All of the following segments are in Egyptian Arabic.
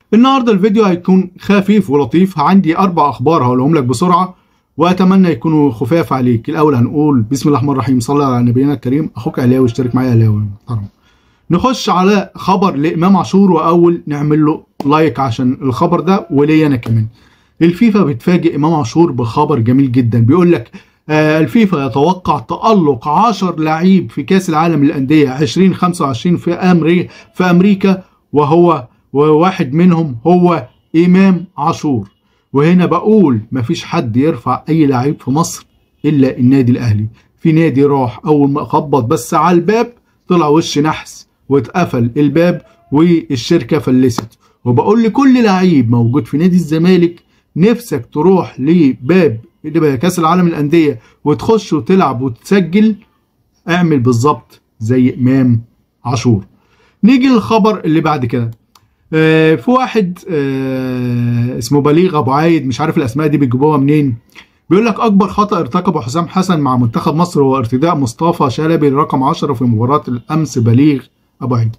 النهارده الفيديو هيكون خفيف ولطيف عندي اربع اخبار هقولهم لك بسرعه واتمنى يكونوا خفاف عليك الاول هنقول بسم الله الرحمن الرحيم صلى على نبينا الكريم اخوك علاوي اشترك معايا علاوي محترم نخش على خبر لامام عاشور واول نعمل له لايك عشان الخبر ده وليا انا كمان الفيفا بتفاجئ امام عاشور بخبر جميل جدا بيقول لك آه الفيفا يتوقع تألق 10 لعيب في كأس العالم للأندية 2025 في أمريكا في أمريكا وهو وواحد منهم هو إمام عاشور وهنا بقول مفيش حد يرفع أي لعيب في مصر إلا النادي الأهلي في نادي راح أول ما خبط بس على الباب طلع وش نحس واتقفل الباب والشركة فلست وبقول لكل لعيب موجود في نادي الزمالك نفسك تروح لباب كاس العالم للانديه وتخش وتلعب وتسجل اعمل بالظبط زي امام عاشور نيجي للخبر اللي بعد كده آه في واحد آه اسمه بليغ ابو عايد مش عارف الاسماء دي بيجيبوها منين بيقول لك اكبر خطا ارتكبه حسام حسن مع منتخب مصر هو ارتداء مصطفى شلبي رقم 10 في مباراه الامس بليغ ابو عايد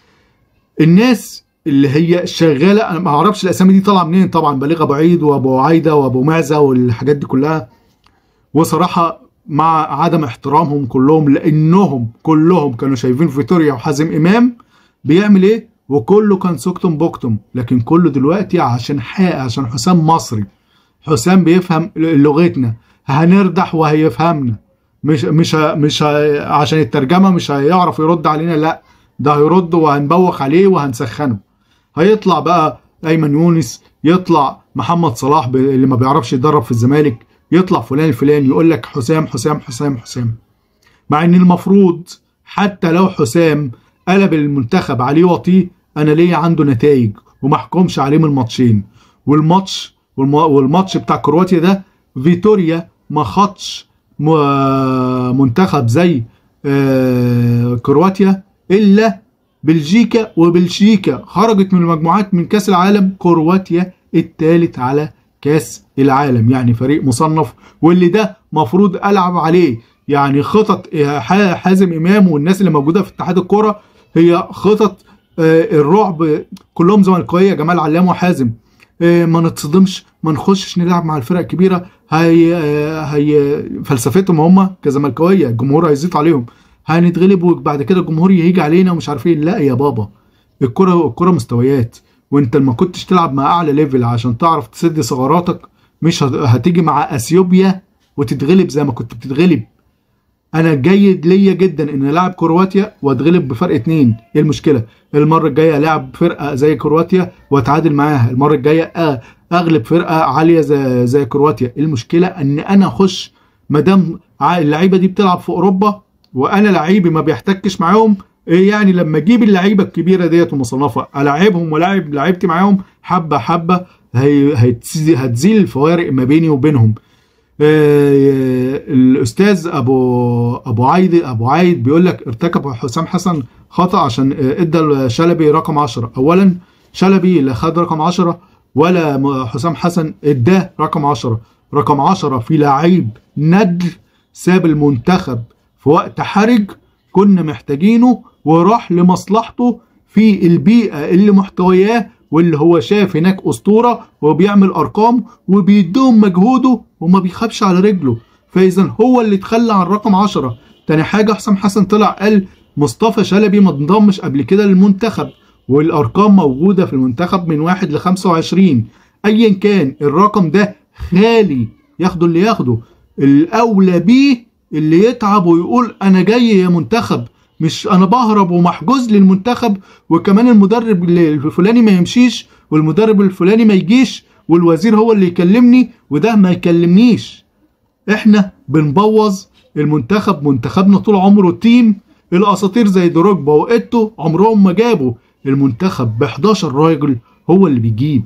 الناس اللي هي شغاله انا ما اعرفش الاسامي دي طالعه منين طبعا بليغ ابو عيد وابو عايده وابو معزه والحاجات دي كلها وصراحه مع عدم احترامهم كلهم لانهم كلهم كانوا شايفين فيتوريا وحازم امام بيعمل ايه وكله كان سكتم بوكتم لكن كله دلوقتي عشان حق عشان حسام مصري حسام بيفهم لغتنا هنردح وهيفهمنا مش مش مش عشان الترجمه مش هيعرف يرد علينا لا ده هيرد وهنبوخ عليه وهنسخنه هيطلع بقى ايمن يونس يطلع محمد صلاح اللي ما بيعرفش يدرب في الزمالك يطلع فلان الفلاني يقول لك حسام حسام حسام حسام مع ان المفروض حتى لو حسام قلب المنتخب عليه وطيه انا ليا عنده نتائج وما احكمش عليه من الماتشين والماتش والماتش بتاع كرواتيا ده فيتوريا ما خدش منتخب زي كرواتيا الا بلجيكا وبلجيكا خرجت من المجموعات من كاس العالم كرواتيا الثالث على كاس العالم يعني فريق مصنف واللي ده مفروض العب عليه يعني خطط حازم امام والناس اللي موجوده في اتحاد الكوره هي خطط الرعب كلهم زملكاويه جمال علام وحازم ما نتصدمش ما نخشش نلعب مع الفرق الكبيره هي هي فلسفتهم هم كزملكاويه الجمهور هيزيد عليهم هنتغلب وبعد كده الجمهور يجي علينا ومش عارف ايه لا يا بابا الكره الكره مستويات وانت ما كنتش تلعب مع اعلى ليفل عشان تعرف تسد ثغراتك مش هتيجي مع اثيوبيا وتتغلب زي ما كنت بتتغلب انا جيد ليا جدا ان العب كرواتيا واتغلب بفرق اتنين ايه المشكله المره الجايه العب فرقه زي كرواتيا واتعادل معاها المره الجايه اغلب فرقه عاليه زي, زي كرواتيا المشكله ان انا اخش ما دام اللعيبه دي بتلعب في اوروبا وانا لعيبي ما بيحتكش معاهم ايه يعني لما اجيب اللعيبه الكبيره ديت ومصنفه العبهم ولاعب لعيبتي معاهم حبه حبه هي هتزيل الفوارق ما بيني وبينهم آه الاستاذ ابو ابو عايد ابو عايد بيقول لك ارتكب حسام حسن خطا عشان ادى شلبي رقم 10 اولا شلبي لا خد رقم 10 ولا حسام حسن اداه رقم 10 رقم 10 في لعيب ندل ساب المنتخب في وقت حرج كنا محتاجينه وراح لمصلحته في البيئة اللي محتوياه واللي هو شاف هناك أسطورة وبيعمل أرقام وبيدوم مجهوده وما بيخافش على رجله فإذا هو اللي اتخلى عن رقم 10 تاني حاجة حسام حسن طلع قال مصطفى شلبي ما انضمش قبل كده للمنتخب والأرقام موجودة في المنتخب من 1 ل 25 أيا كان الرقم ده خالي ياخده اللي ياخده الأولى بيه اللي يتعب ويقول انا جاي يا منتخب مش انا بهرب ومحجوز للمنتخب وكمان المدرب الفلاني ما يمشيش والمدرب الفلاني ما يجيش والوزير هو اللي يكلمني وده ما يكلمنيش احنا بنبوظ المنتخب منتخبنا طول عمره تيم الاساطير زي دروجبا وايتو عمرهم ما جابوا المنتخب ب 11 راجل هو اللي بيجيب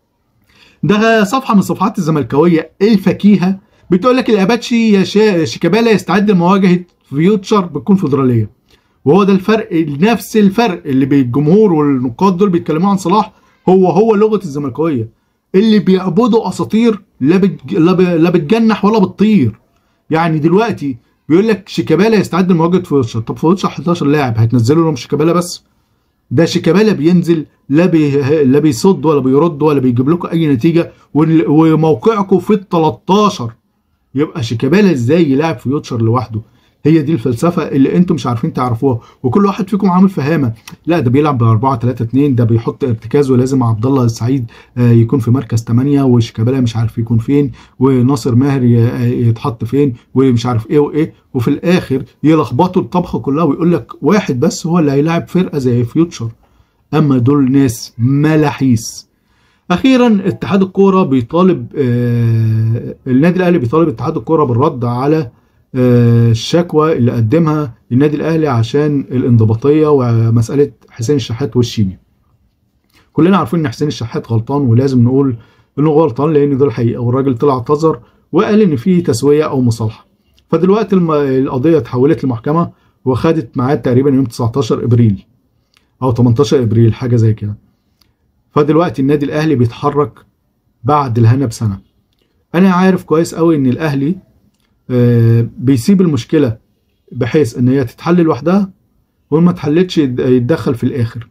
ده صفحه من صفحات الزملكاويه الفكيهه بتقول لك الاباتشي يا شيكابالا يستعد لمواجهه فيوتشر بالكونفدراليه وهو ده الفرق نفس الفرق اللي بالجمهور والنقاد دول بيتكلموا عن صلاح هو هو لغه الزملكاويه اللي بيعبدوا اساطير لا بتج... لا, ب... لا بتجنح ولا بتطير يعني دلوقتي بيقول لك شيكابالا يستعد لمواجهه فوتشر طب فوتشر 11 لاعب هتنزلوا لهم شيكابالا بس ده شيكابالا بينزل لا بي لا بيصد ولا بيرد ولا بيجيب لكم اي نتيجه وال- وموقعكم في ال 13 يبقى شيكابالا ازاي يلعب فيوتشر لوحده هي دي الفلسفه اللي انتم مش عارفين تعرفوها وكل واحد فيكم عامل فهامه لا ده بيلعب ب 4 3 2 ده بيحط ارتكاز ولازم عبد الله السعيد آه، يكون في مركز 8 وشيكابالا مش عارف يكون فين وناصر ماهر ي- آه، يتحط فين ومش عارف ايه وايه وفي الاخر يلخبطوا الطبخه كلها ويقول لك واحد بس هو اللي هيلاعب فرقه زي فيوتشر اما دول ناس ملاحيس اخيرا اتحاد الكوره بيطالب آه النادي الاهلي بيطالب اتحاد الكوره بالرد على آه الشكوى اللي قدمها النادي الاهلي عشان الانضباطيه ومساله حسين الشحات والشيبي كلنا عارفين ان حسين الشحات غلطان ولازم نقول انه غلطان لان ده الحقيقه والراجل طلع اعتذر وقال ان في تسويه او مصالحه فدلوقتي الم- القضيه اتحولت لمحكمه وخدت ميعاد تقريبا يوم 19 ابريل او 18 ابريل حاجه زي كده فدلوقتي النادي الاهلي بيتحرك بعد الهنا بسنه انا عارف كويس قوي ان الاهلي آه، بيسيب المشكله بحيث ان هي تتحل لوحدها وما اتحلتش يد- يتدخل في الاخر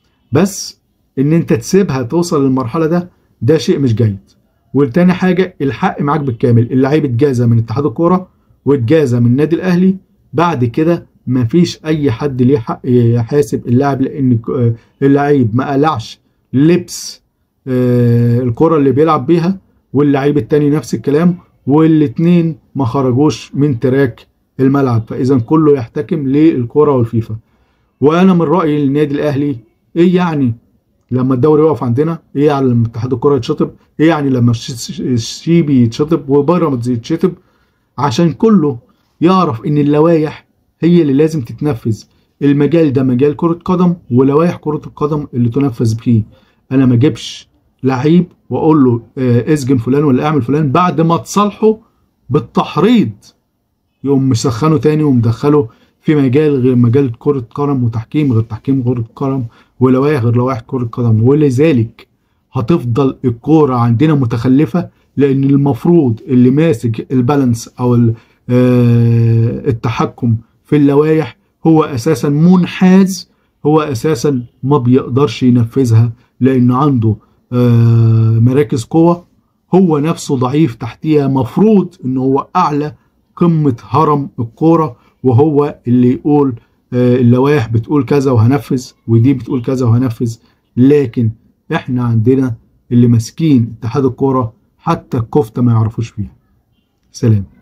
بس ان انت تسيبها توصل للمرحله ده ده شيء مش جيد والتاني حاجه الحق معاك بالكامل اللعيب اتجازى من اتحاد الكوره واتجازى من النادي الاهلي بعد كده مفيش اي حد ليه حق يحاسب اللاعب لان ك- آه، اللعيب ما قلعش لبس آه، الكرة اللي بيلعب بيها واللعيب التاني نفس الكلام والاتنين ما خرجوش من تراك الملعب فاذا كله يحتكم للكرة والفيفا وانا من رايي النادي الاهلي ايه يعني لما الدوري يقف عندنا ايه يعني لما اتحاد الكرة يتشطب ايه يعني لما الش- الشيبي يتشطب وبيراميدز يتشطب عشان كله يعرف ان اللوائح هي اللي لازم تتنفذ المجال ده مجال كرة قدم ولوائح كرة القدم اللي تنفذ فيه انا ما اجيبش لعيب واقول له آه، اسجن فلان ولا اعمل فلان بعد ما تصالحه بالتحريض يقوم مسخنه تاني ومدخله في مجال غير مجال كرة قدم وتحكيم غير تحكيم كرة قدم ولوائح غير لوائح كرة قدم ولذلك هتفضل الكورة عندنا متخلفة لأن المفروض اللي ماسك البالانس أو ال- آه، التحكم في اللوائح هو أساسا منحاز هو أساسا ما بيقدرش ينفذها لأنه عنده آه، مراكز قوة هو نفسه ضعيف تحتيها مفروض ان هو اعلى قمة هرم الكورة وهو اللي يقول آه، اللوائح بتقول كذا وهنفذ ودي بتقول كذا وهنفذ لكن احنا عندنا اللي ماسكين اتحاد الكورة حتى الكفتة ما يعرفوش فيها سلام